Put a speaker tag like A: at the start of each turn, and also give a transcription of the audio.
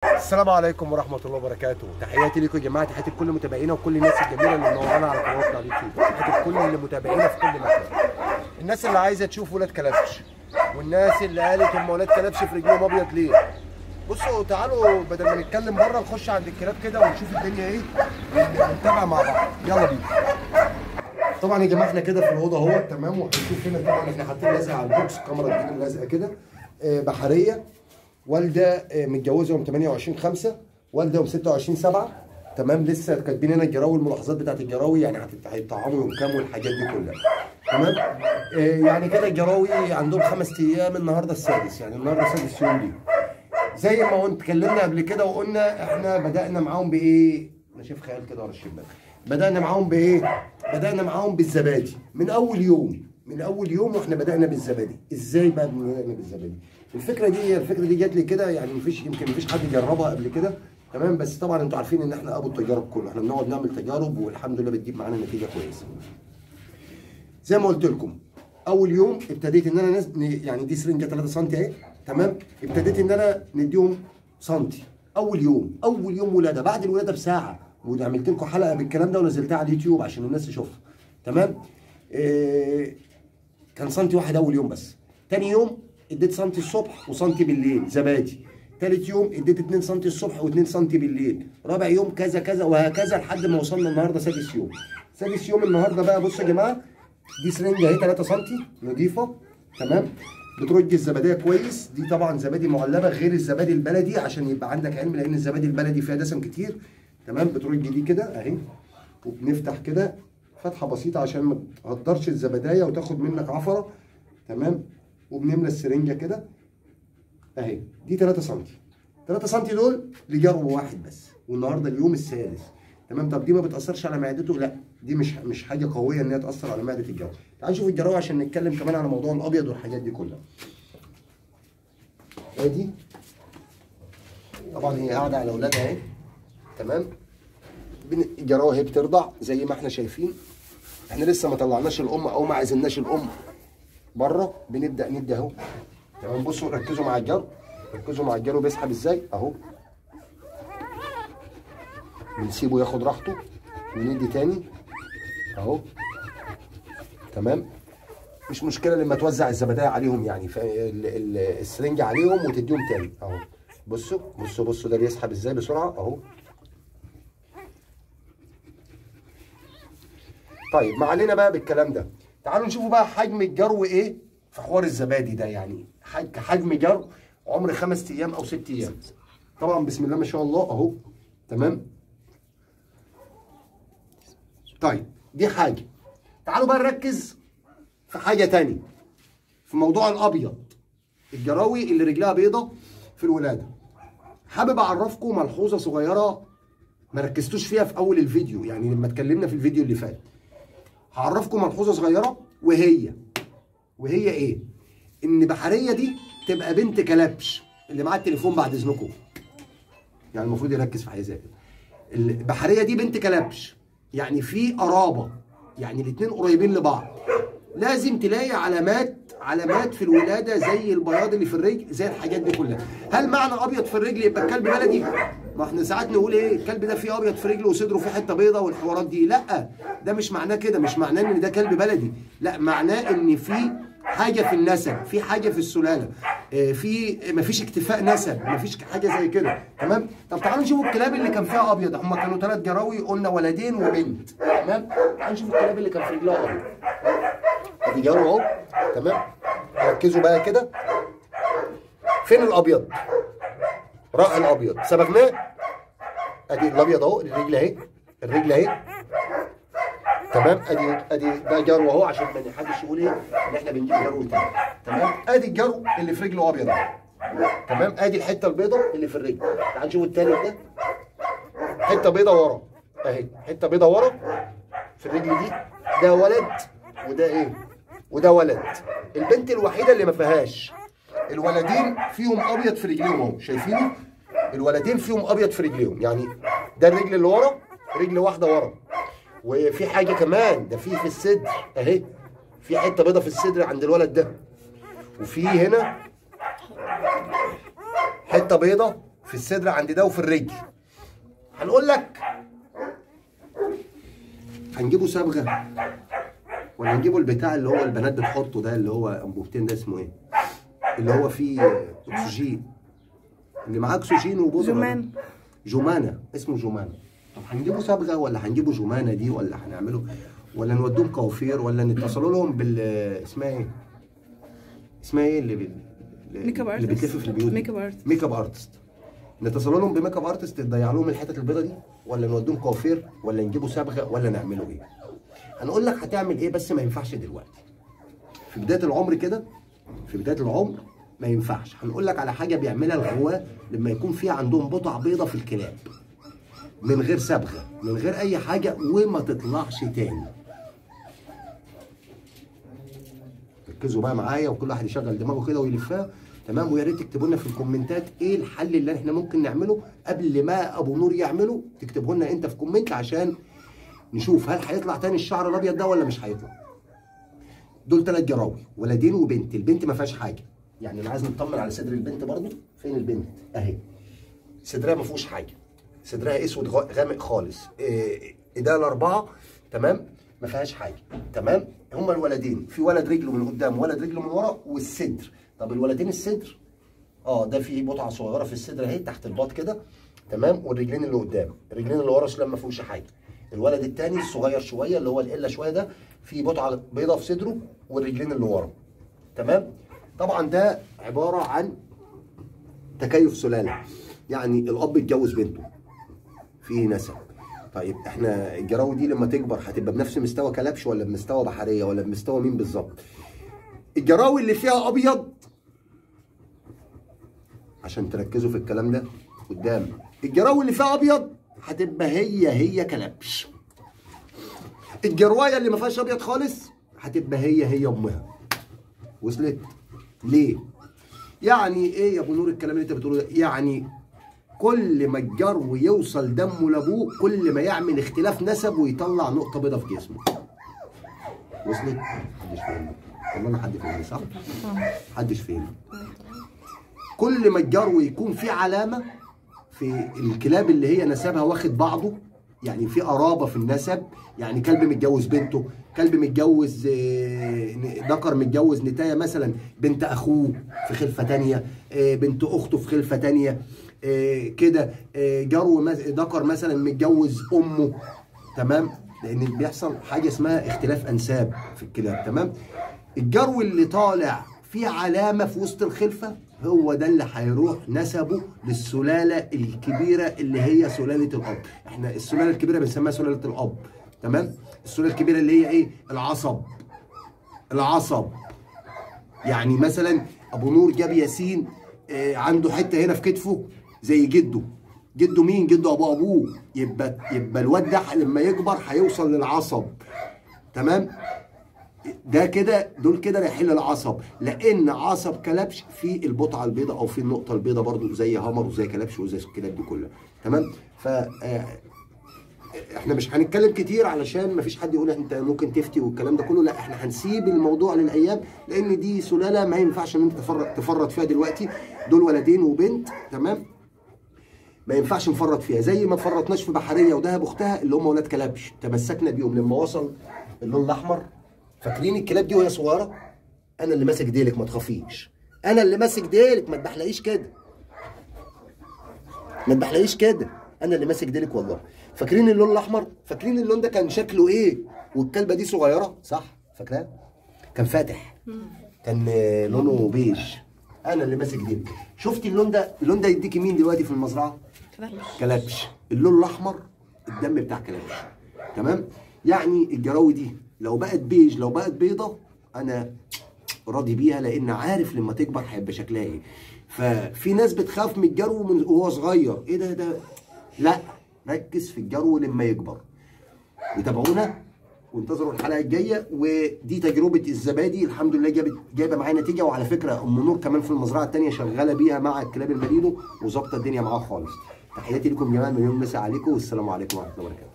A: السلام عليكم ورحمة الله وبركاته، تحياتي لكم يا جماعة، تحياتي لكل متابعينا وكل الناس الجميلة اللي منورانا على قناتنا على اليوتيوب، تحياتي لكل اللي متابعينا في كل مكان. الناس اللي عايزة تشوف ولاد كلبش، والناس اللي قالت هم ولاد كلبش في رجلهم أبيض ليه؟ بصوا تعالوا بدل ما نتكلم بره نخش عند الكلاب كده ونشوف الدنيا إيه ونتابع مع بعض، يلا بينا. طبعا يا جماعه احنا كده في الاوضه اهو تمام وهنشوف هنا طبعا احنا حاطين لازقه على البوكس الكاميرا تجيب لازقه كده آه، بحريه والده آه، متجوزه يوم 28 5 والده يوم 26 7 تمام لسه كاتبين هنا الجراوي الملاحظات بتاعت الجراوي يعني هتت- هيطعموا يوم كام والحاجات دي كلها تمام آه، يعني كده الجراوي عندهم خمس ايام النهارده السادس يعني النهارده سادس يوم ليه زي ما قلت اتكلمنا قبل كده وقلنا احنا بدانا معاهم بايه انا شايف خيال كده ورا الشباك بدانا معاهم بايه بدانا معاهم بالزبادي من اول يوم من اول يوم واحنا بدانا بالزبادي ازاي بقى بدانا بالزبادي الفكره دي الفكره دي جات لي كده يعني مفيش يمكن مفيش حد جربها قبل كده تمام بس طبعا انتوا عارفين ان احنا ابو التجارب كله احنا بنقعد نعمل تجارب والحمد لله بتجيب معانا نتيجه كويسه زي ما قلت لكم اول يوم ابتديت ان انا نز... يعني دي سرنجه 3 سم اهي تمام ابتديت ان انا نديهم سنتي اول يوم اول يوم ولاده بعد الولاده بساعه وعملت لكم حلقه بالكلام ده ونزلتها على اليوتيوب عشان الناس تشوفها تمام إيه كان سنتي واحد اول يوم بس تاني يوم اديت سنتي الصبح وسنتي بالليل زبادي تالت يوم اديت 2 سنتي الصبح و2 سنتي بالليل رابع يوم كذا كذا وهكذا لحد ما وصلنا النهارده سادس يوم سادس يوم النهارده بقى بصوا يا جماعه دي سرنجه اهي 3 سم نضيفه تمام بترج الزباديه كويس دي طبعا زبادي معلبه غير الزبادي البلدي عشان يبقى عندك علم لان الزبادي البلدي فيها دسم كتير تمام بترج دي كده اهي وبنفتح كده فتحه بسيطه عشان ما تهدرش الزبدايه وتاخد منك عفره تمام وبنملى السرنجه كده اهي دي 3 سم 3 سم دول لجرو واحد بس والنهارده اليوم السادس تمام طب دي ما بتاثرش على معدته لا دي مش مش حاجه قويه ان هي تاثر على معده الجرو تعال نشوف الجراوي عشان نتكلم كمان على موضوع الابيض والحاجات دي كلها ادي طبعا هي قاعده على اولادها اهي تمام بن- الجراوي اهي بترضع زي ما احنا شايفين احنا لسه ما طلعناش الام او ما عزلناش الام بره بنبدا ندي اهو تمام بصوا ركزوا مع الجرو ركزوا مع الجرو بيسحب ازاي اهو بنسيبه ياخد راحته وندي تاني اهو تمام مش مشكله لما توزع الزبدايه عليهم يعني ف- ال- ال- السرنجه عليهم وتديهم تاني اهو بصوا بصوا بصوا ده بيسحب ازاي بسرعه اهو طيب ما علينا بقى بالكلام ده تعالوا نشوفوا بقى حجم الجرو ايه في حوار الزبادي ده يعني حج حجم جرو عمر خمس ايام او ست ايام طبعا بسم الله ما شاء الله اهو تمام طيب دي حاجه تعالوا بقى نركز في حاجه تانية في موضوع الابيض الجراوي اللي رجلها بيضه في الولاده حابب اعرفكم ملحوظه صغيره ما ركزتوش فيها في اول الفيديو يعني لما اتكلمنا في الفيديو اللي فات هعرفكم ملحوظه صغيره وهي وهي ايه ان بحريه دي تبقى بنت كلبش اللي معاه التليفون بعد اذنكم يعني المفروض يركز في حاجه زي كده البحريه دي بنت كلبش يعني في قرابه يعني الاثنين قريبين لبعض لازم تلاقي علامات علامات في الولاده زي البياض اللي في الرجل زي الحاجات دي كلها هل معنى ابيض في الرجل يبقى الكلب بلدي ما احنا ساعات نقول ايه الكلب ده فيه ابيض في رجله وصدره فيه حته بيضه والحوارات دي لا ده مش معناه كده مش معناه ان ده كلب بلدي لا معناه ان في حاجه في النسب في حاجه في السلاله آه، في مفيش اكتفاء نسب مفيش حاجه زي كده تمام طب تعالوا نشوف الكلاب اللي كان فيها ابيض هم كانوا ثلاث جراوي قلنا ولدين وبنت تمام تعالوا نشوف الكلاب اللي كان في رجلها ابيض ادي جرو اهو تمام ركزوا بقى كده فين الابيض راح الابيض سبقناه ادي الابيض اهو الرجل اهي الرجل اهي تمام ادي ادي ده جرو اهو عشان ما حدش يقول ايه ان احنا بنجيب جرو تاني تمام ادي الجرو اللي في رجله ابيض اهو تمام ادي الحته البيضاء اللي في الرجل تعال نشوف التاني ده حته بيضاء ورا اهي حته بيضاء ورا في الرجل دي ده ولد وده ايه وده ولد البنت الوحيده اللي ما فيهاش الولدين فيهم ابيض في رجليهم اهو شايفينه الولدين فيهم ابيض في رجليهم يعني ده الرجل اللي ورا رجل واحده ورا وفي حاجه كمان ده في في الصدر اهي في حته بيضه في الصدر عند الولد ده وفي هنا حته بيضه في في الصدر عند ده وفي الرجل هنقول لك هنجيبه صبغه ولا نجيبه البتاع اللي هو البنات بتحطه ده اللي هو انبوبتين ده اسمه ايه؟ اللي هو فيه اكسجين اللي معاه اكسجين وبودره
B: جمان.
A: جمانه اسمه جمانه طب هنجيبه صبغه ولا هنجيبه جمانه دي ولا هنعمله ولا نودوهم كوافير ولا نتصلوا لهم بال اسمها ايه؟ اسمها ايه اللي بال...
B: ميك اب
A: اللي
B: ارتست.
A: بتلف في البيوت دي؟
B: ميك اب ارتست.
A: ميك اب ارتست نتصلوا لهم بميك اب ارتست تضيع لهم الحتت البيضه دي ولا نوديهم كوافير ولا نجيبوا صبغه ولا نعمله ايه؟ هنقول لك هتعمل ايه بس ما ينفعش دلوقتي. في بدايه العمر كده في بدايه العمر ما ينفعش هنقول لك على حاجه بيعملها الغواه لما يكون في عندهم بقع بيضه في الكلاب من غير صبغه من غير اي حاجه وما تطلعش تاني ركزوا بقى معايا وكل واحد يشغل دماغه كده ويلفها تمام ويا ريت تكتبوا لنا في الكومنتات ايه الحل اللي احنا ممكن نعمله قبل ما ابو نور يعمله تكتبه لنا انت في كومنت عشان نشوف هل هيطلع تاني الشعر الابيض ده ولا مش هيطلع دول ثلاث جراوي ولدين وبنت البنت ما فيهاش حاجه يعني انا عايز نطمن على صدر البنت برضو فين البنت اهي صدرها ما فيهوش حاجه صدرها اسود غا- غامق خالص إيه، ايديها الاربعه تمام ما فيهاش حاجه تمام هما الولدين في ولد رجله من قدام ولد رجله من ورا والصدر طب الولدين الصدر اه ده في بقعه صغيره في الصدر اهي تحت الباط كده تمام والرجلين اللي قدام الرجلين اللي ورا سلام ما فيهوش حاجه الولد الثاني الصغير شويه اللي هو القله شويه ده في بقعه بيضه في صدره والرجلين اللي ورا تمام طبعا ده عباره عن تكيف سلاله يعني الاب اتجوز بنته في نسب طيب احنا الجراوي دي لما تكبر هتبقى بنفس مستوى كلبش ولا بمستوى بحريه ولا بمستوى مين بالظبط الجراوي اللي فيها ابيض عشان تركزوا في الكلام ده قدام الجراوي اللي فيها ابيض هتبقى هي هي كلبش الجروايه اللي ما فيهاش ابيض خالص هتبقى هي هي امها وصلت ليه يعني ايه يا ابو نور الكلام اللي انت بتقوله ده يعني كل ما الجرو يوصل دمه لابوه كل ما يعمل اختلاف نسب ويطلع نقطه بيضاء في جسمه وصلت محدش فاهمني والله انا حد فاهمني صح محدش فاهمني كل ما الجرو يكون في علامه في الكلاب اللي هي نسبها واخد بعضه يعني في قرابه في النسب يعني كلب متجوز بنته كلب متجوز آه، ذكر متجوز نتايه مثلا بنت اخوه في خلفه تانية آه، بنت اخته في خلفه تانية آه، كده آه، جرو مس- ذكر مثلا متجوز امه تمام لان بيحصل حاجه اسمها اختلاف انساب في الكلاب تمام الجرو اللي طالع فيه علامه في وسط الخلفه هو ده اللي هيروح نسبه للسلاله الكبيره اللي هي سلاله الاب احنا السلاله الكبيره بنسميها سلاله الاب تمام السلاله الكبيره اللي هي ايه العصب العصب يعني مثلا ابو نور جاب ياسين آه، عنده حته هنا في كتفه زي جده جده مين جده ابو ابوه يبقى يبقى الواد ده لما يكبر هيوصل للعصب تمام ده كده دول كده رايحين للعصب لان عصب كلبش في البقعه البيضاء او في النقطه البيضاء برضو زي همر وزي كلبش وزي الكلاب دي كلها تمام ف آه، احنا مش هنتكلم كتير علشان ما فيش حد يقول انت ممكن تفتي والكلام ده كله لا احنا هنسيب الموضوع للايام لان دي سلاله ما ينفعش ان انت تفرط تفرط فيها دلوقتي دول ولدين وبنت تمام ما ينفعش نفرط فيها زي ما فرطناش في بحريه ودهب اختها اللي هم ولاد كلبش تمسكنا بيهم لما وصل اللون الاحمر فاكرين الكلاب دي وهي صغيره انا اللي ماسك ديلك ما تخافيش انا اللي ماسك ديلك ما تبحلقيش كده ما تبحلقيش كده انا اللي ماسك ديلك والله فاكرين اللون الاحمر فاكرين اللون ده كان شكله ايه والكلبه دي صغيره صح فاكراه كان فاتح كان آه، لونه بيج انا اللي ماسك ديلك شفتي اللون ده اللون ده يديكي مين دلوقتي في المزرعه كلبش اللون الاحمر الدم بتاع كلبش تمام يعني الجراوي دي لو بقت بيج لو بقت بيضه انا راضي بيها لان عارف لما تكبر هيبقى شكلها ايه ففي ناس بتخاف من الجرو من وهو صغير ايه ده ده لا ركز في الجرو لما يكبر وتابعونا وانتظروا الحلقه الجايه ودي تجربه الزبادي الحمد لله جابت جايبه معايا نتيجه وعلى فكره ام نور كمان في المزرعه الثانيه شغاله بيها مع الكلاب المرينو وظابطه الدنيا معاها خالص تحياتي لكم جميعا مليون مسا عليكم والسلام عليكم ورحمه الله وبركاته